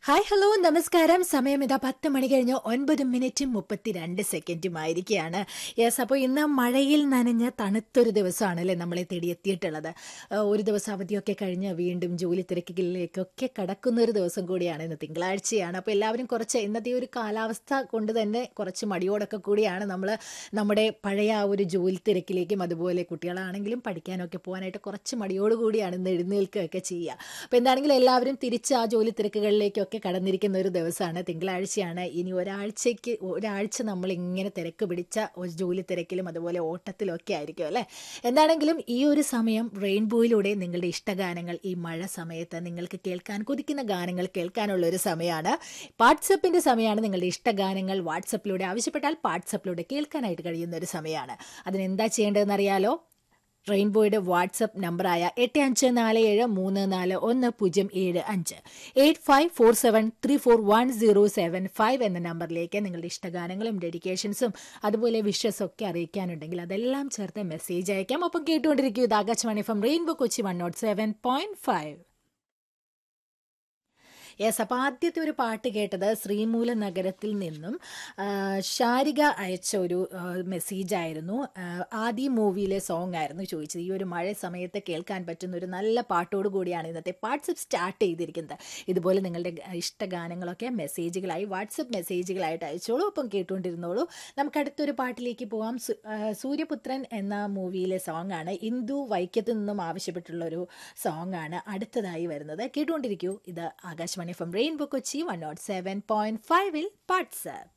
hi hello നമസ്കാരം സമയം ഇതാ പത്ത് മണി കഴിഞ്ഞ് ഒൻപത് മിനിറ്റും മുപ്പത്തിരണ്ട് സെക്കൻഡും ആയിരിക്കുകയാണ് യെസ് അപ്പോൾ ഇന്ന് മഴയിൽ നനഞ്ഞ തണുത്തൊരു ദിവസമാണല്ലേ നമ്മളെ തേടി എത്തിയിട്ടുള്ളത് ആ, ഒരു ദിവസം അവധിയൊക്കെ കഴിഞ്ഞ് വീണ്ടും ജോലി തിരക്കുകളിലേക്കൊക്കെ കടക്കുന്ന ഒരു ദിവസം കൂടിയാണ് ഇന്ന് തിങ്കളാഴ്ചയാണ് അപ്പോൾ എല്ലാവരും കുറച്ച് ഇന്നത്തെ ഒരു കാലാവസ്ഥ കൊണ്ട് തന്നെ കുറച്ച് മടിയോടൊക്കെ കൂടിയാണ് നമ്മൾ നമ്മുടെ പഴയ ആ ഒരു ജോലി തിരക്കിലേക്കും അതുപോലെ കുട്ടികളാണെങ്കിലും പഠിക്കാനൊക്കെ പോകാനായിട്ട് കുറച്ച് മടിയോട് കൂടിയാണ് ഇന്ന് എഴുന്നേൽക്കുകയൊക്കെ ചെയ്യുക അപ്പോൾ എന്താണെങ്കിലും എല്ലാവരും തിരിച്ച് ആ ജോലി തിരക്കുകളിലേക്കൊക്കെ കടന്നിരിക്കുന്ന ഒരു ദിവസമാണ് തിങ്കളാഴ്ചയാണ് ഇനി ഒരാഴ്ചയ്ക്ക് ഒരാഴ്ച നമ്മൾ ഇങ്ങനെ തിരക്ക് പിടിച്ച ഒരു ജോലി തിരക്കിലും അതുപോലെ ഓട്ടത്തിലും ഒക്കെ ആയിരിക്കും അല്ലേ എന്താണെങ്കിലും ഈ ഒരു സമയം റെയിൻബോയിലൂടെ നിങ്ങളുടെ ഇഷ്ടഗാനങ്ങൾ ഈ മഴ സമയത്ത് നിങ്ങൾക്ക് കേൾക്കാൻ കൊതിക്കുന്ന ഗാനങ്ങൾ കേൾക്കാനുള്ള ഒരു സമയമാണ് വാട്സപ്പിന്റെ സമയമാണ് നിങ്ങളുടെ ഇഷ്ടഗാനങ്ങൾ വാട്സപ്പിലൂടെ ആവശ്യപ്പെട്ടാൽ വാട്സപ്പിലൂടെ കേൾക്കാനായിട്ട് കഴിയുന്ന ഒരു സമയമാണ് അതിനെന്താ ചെയ്യേണ്ടതെന്ന് അറിയാലോ റെയിൻബോയുടെ വാട്സപ്പ് നമ്പറായ എട്ട് അഞ്ച് നാല് ഏഴ് മൂന്ന് നാല് ഒന്ന് പൂജ്യം ഏഴ് അഞ്ച് eight five four seven three four one zero seven five എന്ന നമ്പറിലേക്ക് നിങ്ങളുടെ ഇഷ്ടഗാനങ്ങളും ഡെഡിക്കേഷൻസും അതുപോലെ വിഷസും ഒക്കെ അറിയിക്കാനുണ്ടെങ്കിൽ അതെല്ലാം ചേർത്ത് മെസ്സേജ് അയക്കാം ഒപ്പം കേട്ടുകൊണ്ടിരിക്കൂ ഇത് Akashvani from rainbow Kochi one naught seven point five yes അപ്പോൾ ആദ്യത്തെ ഒരു പാട്ട് കേട്ടത് ശ്രീമൂല നഗരത്തിൽ നിന്നും ആ, ശാരിക അയച്ച ഒരു മെസ്സേജ് ആയിരുന്നു ആ, ആദി മൂവിയിലെ സോങ് ആയിരുന്നു ചോദിച്ചത് ഈ ഒരു മഴ സമയത്ത് കേൾക്കാൻ പറ്റുന്ന ഒരു നല്ല പാട്ടോട് കൂടിയാണ് ഇന്നത്തെ വാട്സപ്പ് സ്റ്റാർട്ട് ചെയ്തിരിക്കുന്നത് ഇതുപോലെ നിങ്ങളുടെ ഗ- ഇഷ്ട ഗാനങ്ങളൊക്കെ മെസ്സേജുകളായി വാട്സപ്പ് മെസ്സേജുകളായിട്ട് അയച്ചോളൂ ഒപ്പം കേട്ടുകൊണ്ടിരുന്നോളൂ നമുക്ക് അടുത്തൊരു പാട്ടിലേക്ക് പോവാം സു- ആ, സൂര്യപുത്രൻ എന്ന മൂവിയിലെ സോങ് ആണ് ഇന്ദു വൈക്കത്ത് നിന്നും ആവശ്യപ്പെട്ടുള്ള ഒരു സോങ് ആണ് അടുത്തതായി വരുന്നത് കേട്ടുകൊണ്ടിരിക്കൂ ഇത് Akashvani from rainbow Kochi one naught seven point ഫൈവിൽ വാട്സാപ്പ്